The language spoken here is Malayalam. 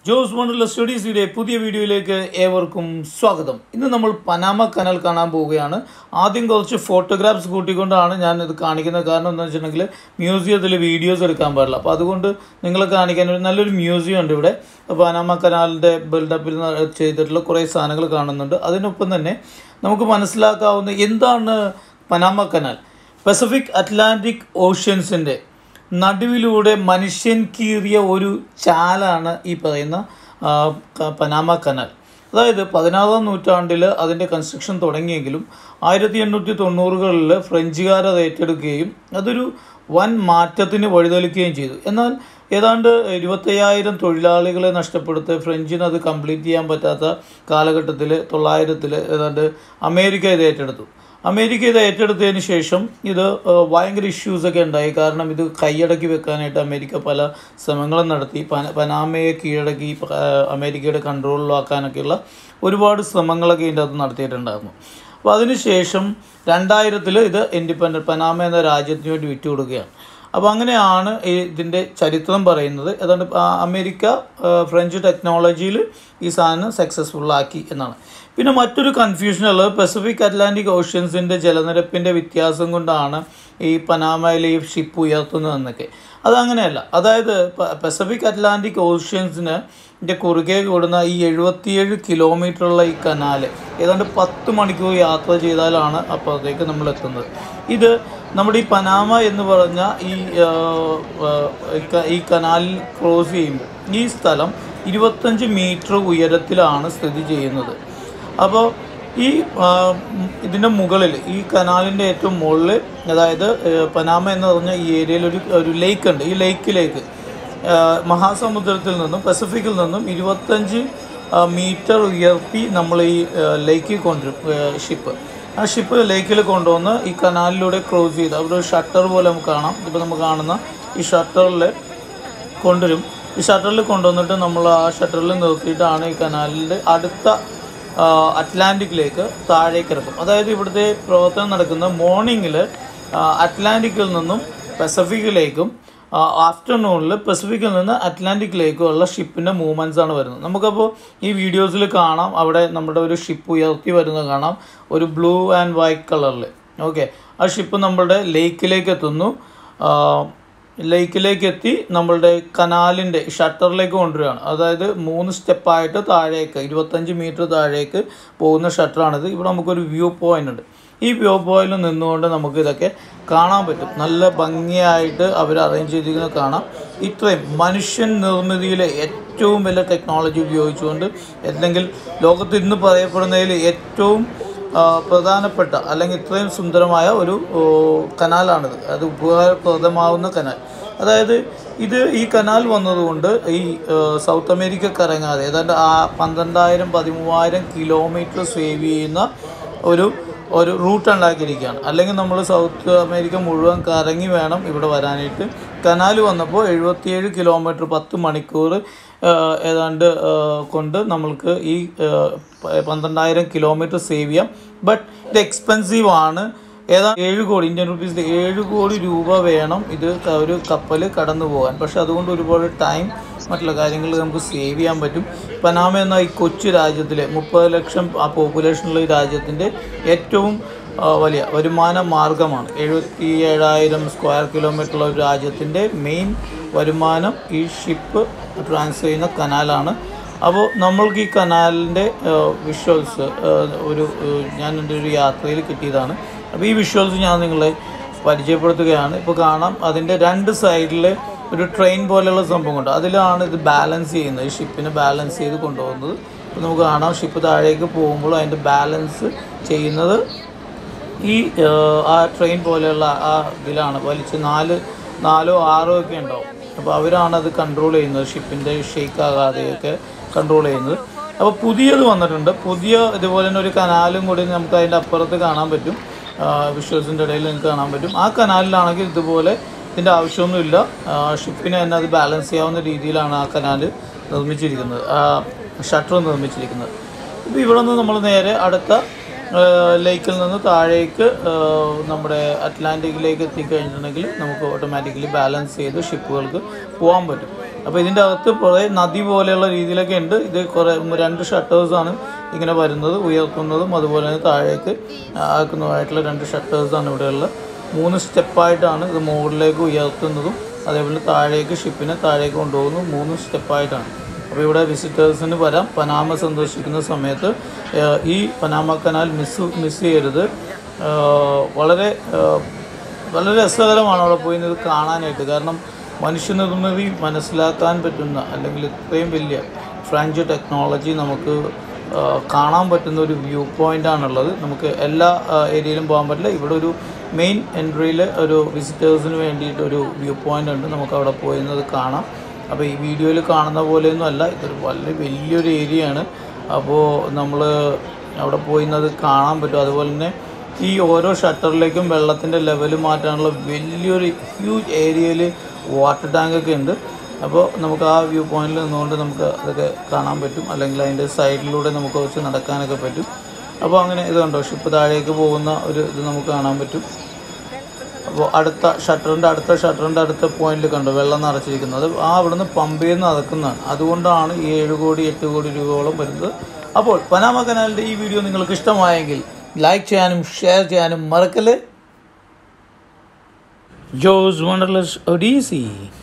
ജോസ് വണ്ടർല സ്റ്റഡീസിയുടെ പുതിയ വീഡിയോയിലേക്ക് ഏവർക്കും സ്വാഗതം ഇന്ന് നമ്മൾ പനാമ കനാൽ കാണാൻ പോവുകയാണ് ആദ്യം കുറച്ച് ഫോട്ടോഗ്രാഫ്സ് കൂട്ടിക്കൊണ്ടാണ് ഞാൻ ഇത് കാണിക്കുന്നത് കാരണം എന്താണെന്ന് വെച്ചിട്ടുണ്ടെങ്കിൽ മ്യൂസിയത്തിൽ വീഡിയോസ് എടുക്കാൻ പാടില്ല അപ്പോൾ അതുകൊണ്ട് നിങ്ങളെ കാണിക്കാൻ ഒരു നല്ലൊരു മ്യൂസിയം ഉണ്ട് ഇവിടെ പനാമ കനാലിൻ്റെ ബിൽഡപ്പിൽ ചെയ്തിട്ടുള്ള കുറേ സാധനങ്ങൾ കാണുന്നുണ്ട് അതിനൊപ്പം തന്നെ നമുക്ക് മനസ്സിലാക്കാവുന്ന എന്താണ് പനാമ കനാൽ പസഫിക് അറ്റ്ലാന്റിക് ഓഷ്യൻസിൻ്റെ നടുവിലൂടെ മനുഷ്യൻ കീറിയ ഒരു ചാലാണ് ഈ പറയുന്ന ആ, ക- പനാമ കനാൽ അതായത് പതിനാറാം നൂറ്റാണ്ടിൽ അതിൻ്റെ കൺസ്ട്രക്ഷൻ തുടങ്ങിയെങ്കിലും ആയിരത്തി എണ്ണൂറ്റി തൊണ്ണൂറുകളിൽ ഫ്രഞ്ചുകാർ അത് ഏറ്റെടുക്കുകയും അതൊരു വൻ മാറ്റത്തിന് വഴിതെളിക്കുകയും ചെയ്തു എന്നാൽ ഏതാണ്ട് ഇരുപത്തയ്യായിരം തൊഴിലാളികളെ നഷ്ടപ്പെടുത്തി ഫ്രഞ്ചിന് അത് കംപ്ലീറ്റ് ചെയ്യാൻ പറ്റാത്ത കാലഘട്ടത്തിൽ തൊള്ളായിരത്തിൽ ഏതാണ്ട് അമേരിക്ക ഇത് ഏറ്റെടുത്തു അമേരിക്ക ഇത് ഏറ്റെടുത്തതിന് ശേഷം ഇത് ഏഹ്, ഭയങ്കര ഇഷ്യൂസ് ഒക്കെ ഉണ്ടായി കാരണം ഇത് കൈയടക്കി വെക്കാനായിട്ട് അമേരിക്ക പല ശ്രമങ്ങളും നടത്തി പന പനാമയെ കീഴടക്കി ഏഹ്, അമേരിക്കയുടെ കൺട്രോളിലാക്കാനൊക്കെയുള്ള ഒരുപാട് ശ്രമങ്ങളൊക്കെ ഇതിൻ്റെ അകത്ത് നടത്തിയിട്ടുണ്ടായിരുന്നു അപ്പോൾ അതിനുശേഷം രണ്ടായിരത്തിൽ ഇത് ഇൻഡിപെൻഡൻറ്റ് പനാമ എന്ന രാജ്യത്തിന് വേണ്ടി വിട്ടുകൊടുക്കുകയാണ് അപ്പോൾ അങ്ങനെയാണ് ഈ ഇതിൻ്റെ ചരിത്രം പറയുന്നത് ഏതാണ്ട് ആ അമേരിക്ക ആ, ഫ്രഞ്ച് ടെക്നോളജിയിൽ ഈ സാധനം സക്സസ്ഫുൾ ആക്കി എന്നാണ് പിന്നെ മറ്റൊരു കൺഫ്യൂഷൻ ഉള്ളത് പസഫിക് അറ്റ്ലാന്റിക് ഓഷ്യൻസിൻ്റെ ജലനിരപ്പിൻ്റെ വ്യത്യാസം കൊണ്ടാണ് ഈ പനാമയിലെ ഈ ഷിപ്പ് ഉയർത്തുന്നതെന്നൊക്കെ അതങ്ങനെയല്ല അതായത് പ- പസഫിക് അറ്റ്ലാന്റിക് ഓഷ്യൻസിന് ൻ്റെ കുറുകെ കൂടുന്ന ഈ എഴുപത്തിയേഴ് കിലോമീറ്ററുള്ള ഈ കനാല് ഏതാണ്ട് പത്ത് മണിക്കൂർ യാത്ര ചെയ്താലാണ് അപ്പുറത്തേക്ക് നമ്മൾ എത്തുന്നത് ഇത് നമ്മുടെ ഈ പനാമ എന്ന് പറഞ്ഞ ഈ ആ, ആ, ഈ ക- ഈ കനാലിൽ ക്രോസ് ചെയ്യുമ്പോൾ ഈ സ്ഥലം ഇരുപത്തഞ്ച് മീറ്റർ ഉയരത്തിലാണ് സ്ഥിതി ചെയ്യുന്നത് അപ്പോൾ ഈ ആ, ഉം, ഇതിൻ്റെ മുകളിൽ ഈ കനാലിൻ്റെ ഏറ്റവും മുകളിൽ അതായത് ഏ, പനാമ എന്ന് പറഞ്ഞ ഈ ഏരിയയിൽ ഒരു ഒരു ലേക്ക് ഉണ്ട് ഈ ലേക്കിലേക്ക് ആ, മഹാസമുദ്രത്തിൽ നിന്നും പസഫിക്കിൽ നിന്നും ഇരുപത്തഞ്ച് ആ, മീറ്റർ ഉയർത്തി നമ്മൾ ഈ ആ, ലേക്കിൽ കൊണ്ടുവരും ആ, ഷിപ്പ് ആ ഷിപ്പ് ലേക്കിൽ കൊണ്ടുവന്ന് ഈ കനാലിലൂടെ ക്രോസ് ചെയ്ത് അവിടെ ഒരു ഷട്ടർ പോലെ നമുക്ക് കാണാം ഇപ്പോൾ നമുക്ക് കാണുന്ന ഈ ഷട്ടറിൽ കൊണ്ടുവരും ഈ ഷട്ടറിൽ കൊണ്ടുവന്നിട്ട് നമ്മൾ ആ ഷട്ടറിൽ നിർത്തിയിട്ടാണ് ഈ കനാലിൻ്റെ അടുത്ത ആ, അറ്റ്ലാന്റിക്കിലേക്ക് താഴേക്ക് ഇറക്കും അതായത് ഇവിടുത്തെ പ്രവർത്തനം നടക്കുന്ന മോർണിംഗിൽ അറ്റ്ലാന്റിക്കിൽ നിന്നും പസഫിക്കിലേക്കും ആഫ്റ്റർനൂണിൽ പസഫിക്കിൽ നിന്ന് അറ്റ്ലാന്റിക്കിലേക്കും ഉള്ള ഷിപ്പിൻ്റെ മൂവ്മെൻറ്റ്സ് ആണ് വരുന്നത് നമുക്കപ്പോൾ ഈ വീഡിയോസിൽ കാണാം അവിടെ നമ്മുടെ ഒരു ഷിപ്പ് ഉയർത്തി വരുന്നത് കാണാം ഒരു ബ്ലൂ ആൻഡ് വൈറ്റ് കളറിൽ ഓക്കെ ആ ഷിപ്പ് നമ്മളുടെ ലേക്കിലേക്ക് എത്തുന്നു ആ, ലേക്കിലേക്ക് എത്തി നമ്മളുടെ കനാലിൻ്റെ ഷട്ടറിലേക്ക് കൊണ്ടുവരികയാണ് അതായത് മൂന്ന് സ്റ്റെപ്പായിട്ട് താഴേക്ക് ഇരുപത്തഞ്ച് മീറ്റർ താഴേക്ക് പോകുന്ന ഷട്ടറാണിത് ഇവിടെ നമുക്കൊരു വ്യൂ പോയിന്റ് ഉണ്ട് ഈ വ്യൂ പോയിന്റിൽ നിന്നുകൊണ്ട് നമുക്ക് ഇതൊക്കെ കാണാൻ പറ്റും നല്ല ഭംഗിയായിട്ട് അവർ അറേഞ്ച് ചെയ്തിരിക്കുന്നത് കാണാം ഇത്രയും മനുഷ്യൻ നിർമ്മിതിയിലെ ഏറ്റവും വലിയ ടെക്നോളജി ഉപയോഗിച്ചുകൊണ്ട് അല്ലെങ്കിൽ ലോകത്ത് ഇന്ന് പറയപ്പെടുന്നതിൽ ഏറ്റവും ആ, പ്രധാനപ്പെട്ട അല്ലെങ്കിൽ ഇത്രയും സുന്ദരമായ ഒരു ഓ, കനാലാണിത് അത് ഉപകാരപ്രദമാവുന്ന കനാൽ അതായത് ഇത് ഈ കനാൽ വന്നതുകൊണ്ട് ഈ ആ, സൗത്ത് അമേരിക്ക കറങ്ങാതെ ഏതാണ്ട് ആ പന്ത്രണ്ടായിരം പതിമൂവായിരം കിലോമീറ്റർ സേവ് ചെയ്യുന്ന ഒരു ഒരു റൂട്ട് ഉണ്ടാക്കിയിരിക്കുകയാണ് അല്ലെങ്കിൽ നമ്മൾ സൗത്ത് അമേരിക്ക മുഴുവൻ കറങ്ങി വേണം ഇവിടെ വരാനായിട്ട് കനാൽ വന്നപ്പോൾ എഴുപത്തിയേഴ് കിലോമീറ്റർ പത്ത് മണിക്കൂർ ആ, ഏതാണ്ട് ആ, കൊണ്ട് നമ്മൾക്ക് ഈ ആ, പ- പന്ത്രണ്ടായിരം കിലോമീറ്റർ സേവ് ചെയ്യാം ബട്ട് ഇത് എക്സ്പെൻസീവ് ആണ് ഏതാണ്ട് ഏഴ് കോടി ഇന്ത്യൻ റുപ്പീസിൽ ഏഴ് കോടി രൂപ വേണം ഇത് ക- ഒരു കപ്പൽ കടന്നു പോകാൻ പക്ഷെ അതുകൊണ്ട് ഒരുപാട് ടൈം മറ്റുള്ള കാര്യങ്ങൾ നമുക്ക് സേവ് ചെയ്യാൻ പറ്റും പനാമ എന്ന ഈ കൊച്ചു രാജ്യത്തിലെ മുപ്പത് ലക്ഷം ആ പോപ്പുലേഷനുള്ള ഈ രാജ്യത്തിൻ്റെ ഏറ്റവും ആ, വലിയ വരുമാന മാർഗമാണ് എഴുപത്തി ഏഴായിരം സ്ക്വയർ കിലോമീറ്റർ ഉള്ള ഒരു രാജ്യത്തിൻ്റെ മെയിൻ വരുമാനം ഈ ഷിപ്പ് ട്രാൻസ്ഫർ ചെയ്യുന്ന കനാലാണ് അപ്പോൾ നമ്മൾക്ക് ഈ കനാലിൻ്റെ വിഷ്വൽസ് ഒരു ഏഹ്, ഞാൻ എൻ്റെ ഒരു യാത്രയിൽ കിട്ടിയതാണ് അപ്പോൾ ഈ വിഷ്വൽസ് ഞാൻ നിങ്ങളെ പരിചയപ്പെടുത്തുകയാണ് ഇപ്പോൾ കാണാം അതിൻ്റെ രണ്ട് സൈഡിൽ ഒരു ട്രെയിൻ പോലെയുള്ള സംഭവം ഉണ്ട് അതിലാണ് ഇത് ബാലൻസ് ചെയ്യുന്നത് ഈ ഷിപ്പിനെ ബാലൻസ് ചെയ്ത് കൊണ്ടുപോകുന്നത് ഇപ്പോൾ നമുക്ക് കാണാം ഷിപ്പ് താഴേക്ക് പോകുമ്പോൾ അതിൻ്റെ ബാലൻസ് ചെയ്യുന്നത് ഈ ഏഹ്, ആ ട്രെയിൻ പോലെയുള്ള ആ ഇതിലാണ് വലിച്ച് നാല് നാലോ ആറോ ഒക്കെ ഉണ്ടാവും അപ്പോൾ അവരാണ് അത് കൺട്രോൾ ചെയ്യുന്നത് ഷിപ്പിൻ്റെ ഷേക്ക് ആകാതെയൊക്കെ കൺട്രോൾ ചെയ്യുന്നത് അപ്പോൾ പുതിയത് വന്നിട്ടുണ്ട് പുതിയ ഇതുപോലെ തന്നെ ഒരു കനാലും കൂടി നമുക്ക് അതിൻ്റെ അപ്പുറത്ത് കാണാൻ പറ്റും വിഷ്വൽസിൻ്റെ ഇടയിൽ നിങ്ങൾക്ക് കാണാൻ പറ്റും ആ കനാലിലാണെങ്കിൽ ഇതുപോലെ ഇതിൻ്റെ ആവശ്യമൊന്നുമില്ല ഷിപ്പിനെ തന്നെ അത് ബാലൻസ് ചെയ്യാവുന്ന രീതിയിലാണ് ആ കനാൽ നിർമ്മിച്ചിരിക്കുന്നത് ഷട്ടർ നിർമ്മിച്ചിരിക്കുന്നത് ഇപ്പോൾ ഇവിടെ നിന്ന് നമ്മൾ നേരെ അടുത്ത ലേക്കിൽ നിന്ന് താഴേക്ക് ആ, നമ്മുടെ അറ്റ്ലാന്റിക്കിലേക്ക് എത്തിക്കഴിഞ്ഞിട്ടുണ്ടെങ്കിൽ നമുക്ക് ഓട്ടോമാറ്റിക്കലി ബാലൻസ് ചെയ്ത് ഷിപ്പുകൾക്ക് പോകാൻ പറ്റും അപ്പോൾ ഇതിൻ്റെ അകത്ത് കുറേ നദി പോലെയുള്ള രീതിയിലൊക്കെ ഉണ്ട് ഇത് കുറേ രണ്ട് ഷട്ടേഴ്സാണ് ഇങ്ങനെ വരുന്നത് ഉയർത്തുന്നതും അതുപോലെ തന്നെ താഴേക്ക് ആക്കുന്നതുമായിട്ടുള്ള രണ്ട് ഷട്ടേഴ്സാണ് ഇവിടെയുള്ള മൂന്ന് സ്റ്റെപ്പായിട്ടാണ് ഇത് മുകളിലേക്ക് ഉയർത്തുന്നതും അതേപോലെ താഴേക്ക് ഷിപ്പിനെ താഴേക്ക് കൊണ്ടുപോകുന്നു മൂന്ന് സ്റ്റെപ്പായിട്ടാണ് അപ്പോൾ ഇവിടെ വിസിറ്റേഴ്സിന് വരാം പനാമ സന്ദർശിക്കുന്ന സമയത്ത് ഏഹ്, ഈ പനാമ കനാൽ മിസ് മിസ് ചെയ്യരുത് ഏഹ്, വളരെ ഏഹ്, വളരെ രസകരമാണ് അവിടെ പോയി ഇത് കാണാനായിട്ട് കാരണം മനുഷ്യനിർമ്മിതി മനസ്സിലാക്കാൻ പറ്റുന്ന അല്ലെങ്കിൽ ഇത്രയും വലിയ ഫ്രഞ്ച് ടെക്നോളജി നമുക്ക് ആ, കാണാൻ പറ്റുന്ന ഒരു വ്യൂ പോയിന്റ് ആണുള്ളത് നമുക്ക് എല്ലാ ആ, ഏരിയയിലും പോകാൻ പറ്റില്ല ഇവിടെ ഒരു മെയിൻ എൻട്രിയിൽ ഒരു വിസിറ്റേഴ്സിന് വേണ്ടിയിട്ട് ഒരു വ്യൂ പോയിന്റ് ഉണ്ട് നമുക്ക് അവിടെ പോയിരുന്നത് കാണാം അപ്പോൾ ഈ വീഡിയോയിൽ കാണുന്ന പോലെയൊന്നും അല്ല ഇതൊരു വളരെ വലിയൊരു ഏരിയ ആണ് അപ്പോൾ നമ്മൾ അവിടെ പോയിരുന്നത് കാണാൻ പറ്റും അതുപോലെ തന്നെ ഈ ഓരോ ഷട്ടറിലേക്കും വെള്ളത്തിൻ്റെ ലെവൽ മാറ്റാനുള്ള വലിയൊരു ഹ്യൂജ് ഏരിയയിൽ വാട്ടർ ടാങ്കൊക്കെ ഉണ്ട് അപ്പോൾ നമുക്ക് ആ വ്യൂ പോയിന്റിൽ നിന്നുകൊണ്ട് നമുക്ക് അതൊക്കെ കാണാൻ പറ്റും അല്ലെങ്കിൽ അതിൻ്റെ സൈഡിലൂടെ നമുക്ക് കുറച്ച് നടക്കാനൊക്കെ പറ്റും അപ്പോൾ അങ്ങനെ ഇത് കണ്ടോ ഷിപ്പ് താഴേക്ക് പോകുന്ന ഒരു ഇത് നമുക്ക് കാണാൻ പറ്റും അപ്പോൾ അടുത്ത ഷട്ടറിൻ്റെ അടുത്ത ഷട്ടറിൻ്റെ അടുത്ത പോയിന്റിൽ കണ്ടോ വെള്ളം നിറച്ചിരിക്കുന്നത് ആ അവിടുന്ന് പമ്പ് ചെയ്ത് നടക്കുന്നതാണ് അതുകൊണ്ടാണ് ഈ ഏഴ് കോടി എട്ട് കോടി രൂപയോളം വരുന്നത് അപ്പോൾ പനാമ കനാലിൻ്റെ ഈ വീഡിയോ നിങ്ങൾക്ക് ഇഷ്ടമായെങ്കിൽ ലൈക്ക് ചെയ്യാനും ഷെയർ ചെയ്യാനും മറക്കല്ലേ ജോസ് വണ്ടർലെസ് ഒഡീസി